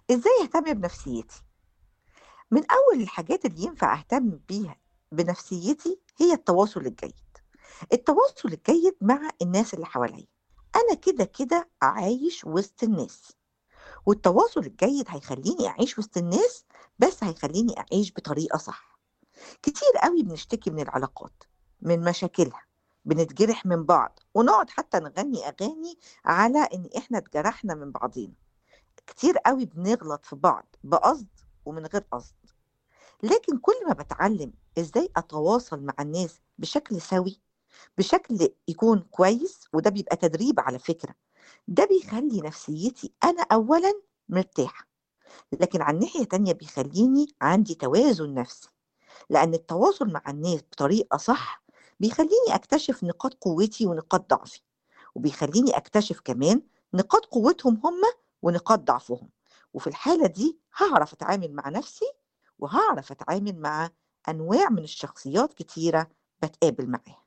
إزاي أهتم بنفسيتي؟ من أول الحاجات اللي ينفع أهتم بيها بنفسيتي هي التواصل الجيد التواصل الجيد مع الناس اللي حواليا أنا كده كده عايش وسط الناس والتواصل الجيد هيخليني أعيش وسط الناس بس هيخليني أعيش بطريقة صح كتير قوي بنشتكي من العلاقات من مشاكلها بنتجرح من بعض ونقعد حتى نغني أغاني على إن إحنا اتجرحنا من بعضينا كتير قوي بنغلط في بعض بقصد ومن غير قصد لكن كل ما بتعلم ازاي اتواصل مع الناس بشكل سوي بشكل يكون كويس وده بيبقى تدريب على فكرة ده بيخلي نفسيتي أنا أولا مرتاحة لكن على الناحية تانية بيخليني عندي توازن نفسي لأن التواصل مع الناس بطريقة صح بيخليني أكتشف نقاط قوتي ونقاط ضعفي وبيخليني أكتشف كمان نقاط قوتهم هم ونقاط ضعفهم وفي الحالة دي هعرف أتعامل مع نفسي وهعرف أتعامل مع أنواع من الشخصيات كتيرة بتقابل معاها